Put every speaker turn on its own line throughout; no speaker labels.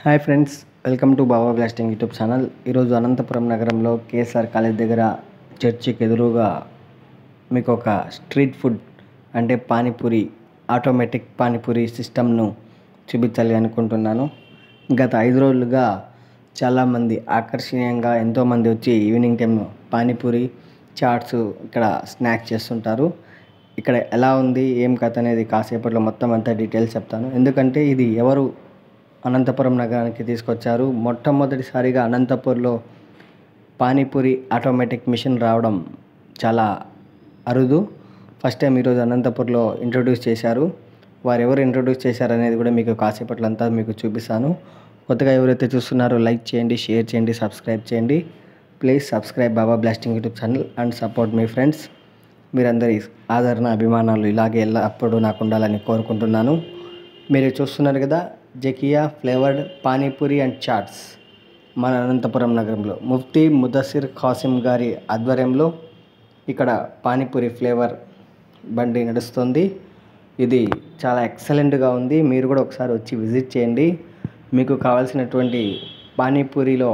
hi friends welcome to Baba blasting YouTube channel ఈరోజు అనంతపురం నగరంలో KSR college దగ్గర చర్చికి ఎదురుగా మీకు ఒక స్ట్రీట్ ఫుడ్ అంటే పానీపూరి ఆటోమేటిక్ పానీపూరి సిస్టమ్ను చూపించాలి అనుకుంటున్నాను గత ఐదు రోజులుగా చాలామంది ఆకర్షణీయంగా ఎంతోమంది వచ్చి ఈవినింగ్ టైం పానీపూరి చాట్స్ ఇక్కడ స్నాక్స్ చేస్తుంటారు ఇక్కడ ఎలా ఉంది ఏం కథ అనేది కాసేపట్లో మొత్తం అంతా డీటెయిల్స్ చెప్తాను ఎందుకంటే ఇది ఎవరు అనంతపురం నగరానికి తీసుకొచ్చారు మొట్టమొదటిసారిగా అనంతపూర్లో పానీపూరి ఆటోమేటిక్ మిషన్ రావడం చాలా అరుదు ఫస్ట్ టైం ఈరోజు అనంతపూర్లో ఇంట్రొడ్యూస్ చేశారు వారు ఎవరు ఇంట్రొడ్యూస్ చేశారనేది కూడా మీకు కాసేపట్లో అంతా మీకు చూపిస్తాను కొత్తగా ఎవరైతే చూస్తున్నారో లైక్ చేయండి షేర్ చేయండి సబ్స్క్రైబ్ చేయండి please subscribe Baba blasting YouTube channel and support మీ ఫ్రెండ్స్ మీరందరి ఆదరణ అభిమానాలు ఇలాగే ఎల్లప్పుడూ నాకు ఉండాలని కోరుకుంటున్నాను మీరు చూస్తున్నారు కదా Zakia flavoured panipuri and chaats మన అనంతపురం నగరంలో ముఫ్తీ ముదసిర్ ఖాసిం గారి ఆధ్వర్యంలో ఇక్కడ పానీపూరి ఫ్లేవర్ బండి నడుస్తుంది ఇది చాలా ఎక్సలెంట్గా ఉంది మీరు కూడా ఒకసారి వచ్చి విజిట్ చేయండి మీకు కావాల్సినటువంటి పానీపూరిలో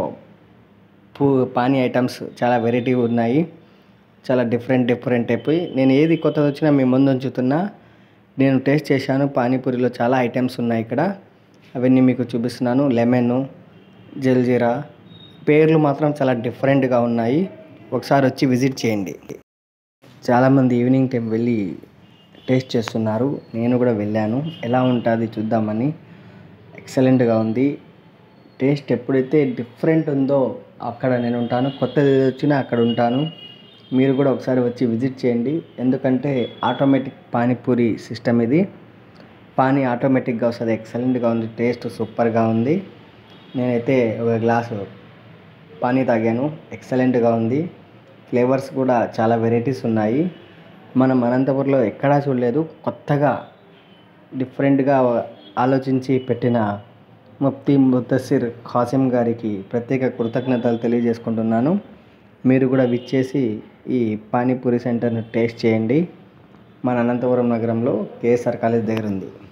పూ పానీ ఐటమ్స్ చాలా వెరైటీ ఉన్నాయి చాలా డిఫరెంట్ డిఫరెంట్ అయిపోయి నేను ఏది కొత్తది వచ్చినా మీ ముందు ఉంచుతున్నా నేను టేస్ట్ చేశాను పానీపూరిలో చాలా ఐటమ్స్ ఉన్నాయి ఇక్కడ అవన్నీ మీకు చూపిస్తున్నాను లెమన్ జల్జీరా పేర్లు మాత్రం చాలా డిఫరెంట్గా ఉన్నాయి ఒకసారి వచ్చి విజిట్ చేయండి చాలామంది ఈవినింగ్ టైం వెళ్ళి టేస్ట్ చేస్తున్నారు నేను కూడా వెళ్ళాను ఎలా ఉంటుంది చూద్దామని ఎక్సలెంట్గా ఉంది టేస్ట్ ఎప్పుడైతే డిఫరెంట్ ఉందో అక్కడ నేను ఉంటాను కొత్తది ఏది వచ్చినా అక్కడ ఉంటాను మీరు కూడా ఒకసారి వచ్చి విజిట్ చేయండి ఎందుకంటే ఆటోమేటిక్ పానీపూరి సిస్టమ్ ఇది పానీ ఆటోమేటిక్గా వస్తుంది ఎక్సలెంట్గా ఉంది టేస్ట్ సూపర్గా ఉంది నేనైతే ఒక గ్లాసు పానీ తాగాను ఎక్సలెంట్గా ఉంది ఫ్లేవర్స్ కూడా చాలా వెరైటీస్ ఉన్నాయి మనం అనంతపురంలో ఎక్కడా చూడలేదు కొత్తగా డిఫరెంట్గా ఆలోచించి పెట్టిన ముఫ్తీ ముద్దసిర్ ఖాసిం గారికి ప్రత్యేక కృతజ్ఞతలు తెలియజేసుకుంటున్నాను మీరు కూడా విచ్చేసి ఈ పానీపూరి సెంటర్ను టేస్ట్ చేయండి మన అనంతపురం నగరంలో కేఎస్ఆర్ కాలేజ్ దగ్గర ఉంది